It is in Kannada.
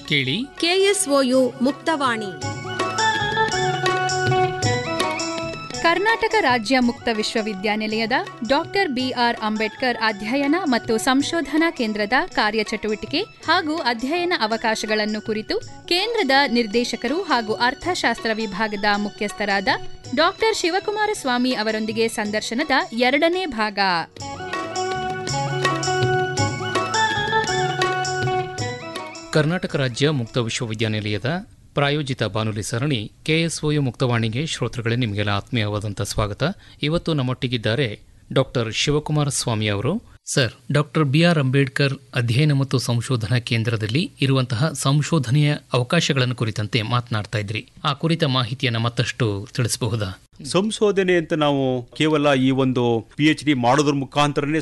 ಕೇಳಿ ಕೆಎಸ್ಒಯು ಮುಕ್ತವಾಣಿ ಕರ್ನಾಟಕ ರಾಜ್ಯ ಮುಕ್ತ ವಿಶ್ವವಿದ್ಯಾನಿಲಯದ ಡಾಕ್ಟರ್ ಬಿಆರ್ ಅಂಬೇಡ್ಕರ್ ಅಧ್ಯಯನ ಮತ್ತು ಸಂಶೋಧನಾ ಕೇಂದ್ರದ ಕಾರ್ಯಚಟುವಟಿಕೆ ಹಾಗೂ ಅಧ್ಯಯನ ಅವಕಾಶಗಳನ್ನು ಕುರಿತು ಕೇಂದ್ರದ ನಿರ್ದೇಶಕರು ಹಾಗೂ ಅರ್ಥಶಾಸ್ತ್ರ ವಿಭಾಗದ ಮುಖ್ಯಸ್ಥರಾದ ಡಾಕ್ಟರ್ ಶಿವಕುಮಾರ ಸ್ವಾಮಿ ಅವರೊಂದಿಗೆ ಸಂದರ್ಶನದ ಎರಡನೇ ಭಾಗ ಕರ್ನಾಟಕ ರಾಜ್ಯ ಮುಕ್ತ ವಿಶ್ವವಿದ್ಯಾನಿಲಯದ ಪ್ರಾಯೋಜಿತ ಬಾನುಲಿ ಸರಣಿ ಕೆಎಸ್ಒಯು ಮುಕ್ತವಾಣಿಗೆ ಶ್ರೋತೃಗಳೇ ನಿಮಗೆಲ್ಲ ಆತ್ಮೀಯವಾದಂಥ ಸ್ವಾಗತ ಇವತ್ತು ನಮ್ಮೊಟ್ಟಿಗಿದ್ದಾರೆ ಡಾಕ್ಟರ್ ಶಿವಕುಮಾರ ಸ್ವಾಮಿ ಅವರು sir doctor B R Ambedkar ಅಧ್ಯಯನ ಮತ್ತು ಸಂಶೋಧನಾ ಕೇಂದ್ರದಲ್ಲಿ ಇರುವಂತಹ ಸಂಶೋಧನೆಯ ಅವಕಾಶಗಳನ್ನು ಕುರಿತಂತೆ ಮಾತನಾಡ್ತಾ ಇದ್ರಿ ಆ ಕುರಿತ ಮಾಹಿತಿಯನ್ನು ಮತ್ತಷ್ಟು ತಿಳಿಸಬಹುದಾ ಸಂಶೋಧನೆ ಅಂತ ನಾವು ಕೇವಲ ಈ ಒಂದು ಪಿ ಎಚ್ ಡಿ ಮಾಡೋದ್ರ ಮುಖಾಂತರನೇ